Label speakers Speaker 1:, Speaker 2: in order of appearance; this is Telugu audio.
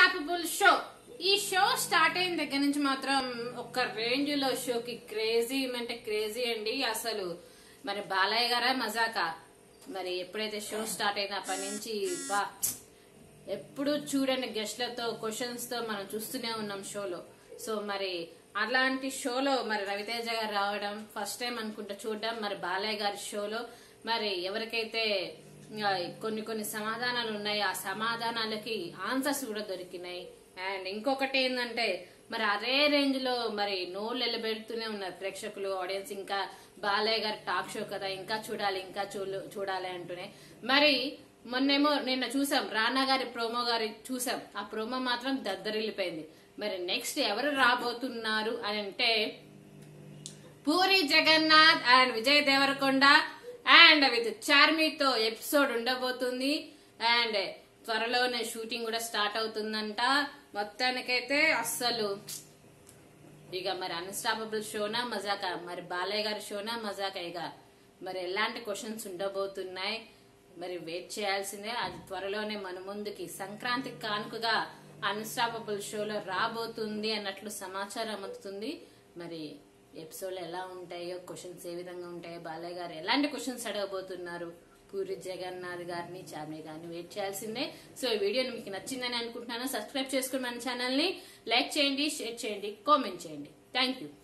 Speaker 1: అన్స్టాపబుల్ షో ఈ షో స్టార్ట్ అయిన దగ్గర నుంచి మాత్రం ఒక రేంజ్ లో షోకి క్రేజీ అంటే క్రేజీ అండి అసలు మరి బాలయ్య గారా మజాకా మరి ఎప్పుడైతే షో స్టార్ట్ అయిన అప్పటి నుంచి బా ఎప్పుడు చూడండి గెస్ట్లతో క్వశ్చన్స్ తో మనం చూస్తూనే ఉన్నాం షోలో సో మరి అలాంటి షోలో మరి రవితేజ గారు రావడం ఫస్ట్ టైం అనుకుంటా చూడడం మరి బాలయ్య గారి షోలో మరి ఎవరికైతే ఆ, కొన్ని కొన్ని సమాధానాలు ఉన్నాయి ఆ సమాధానాలకి ఆన్సర్స్ కూడా దొరికినాయి అండ్ ఇంకొకటి ఏంటంటే మరి అదే రేంజ్ లో మరి నోళ్ళు ఎల్లబెడుతూనే ఉన్నారు ప్రేక్షకులు ఆడియన్స్ ఇంకా బాలయ్య గారి టాక్ షో కదా ఇంకా చూడాలి ఇంకా చూలు- చూడాలి అంటూనే మరి మొన్నేమో నిన్న చూసాం రానా గారి ప్రోమో గారి చూసాం ఆ ప్రోమో మాత్రం దద్దరిల్లిపోయింది మరి నెక్స్ట్ ఎవరు రాబోతున్నారు అని అంటే Puri Jagannadh and Vijay Deverakonda and with చార్మితో ఎపిసోడ్ ఉండబోతుంది అండ్ త్వరలోనే షూటింగ్ కూడా స్టార్ట్ అవుతుందంట మొత్తానికైతే అస్సలు ఇక మరి అన్స్టాపబుల్ షోనా మజాకా మరి బాలయ్య గారి షోనా మజాకా ఇక మరి ఎలాంటి క్వశ్చన్స్ ఉండబోతున్నాయి మరి వెయిట్ చేయాల్సిందే అది త్వరలోనే మన ముందుకి సంక్రాంతి కానుకగా అన్స్టాపబుల్ షోలో రాబోతుంది అన్నట్లు సమాచారం అందుతుంది మరి ఎపిసోడ్లు ఎలా ఉంటాయో క్వశ్చన్స్ ఏ విధంగా ఉంటాయో బాలయ్య గారు ఎలాంటి క్వశ్చన్స్ అడగబోతున్నారు పూరి జగన్నాథ్ గారిని చార్మి గారిని వెయిట్ చేయాల్సిందే సో ఈ వీడియో మీకు నచ్చిందని అనుకుంటున్నాను సబ్స్క్రైబ్ చేసుకుని మన ఛానల్ ని లైక్ చేయండి షేర్ చేయండి కామెంట్ చేయండి థ్యాంక్ యూ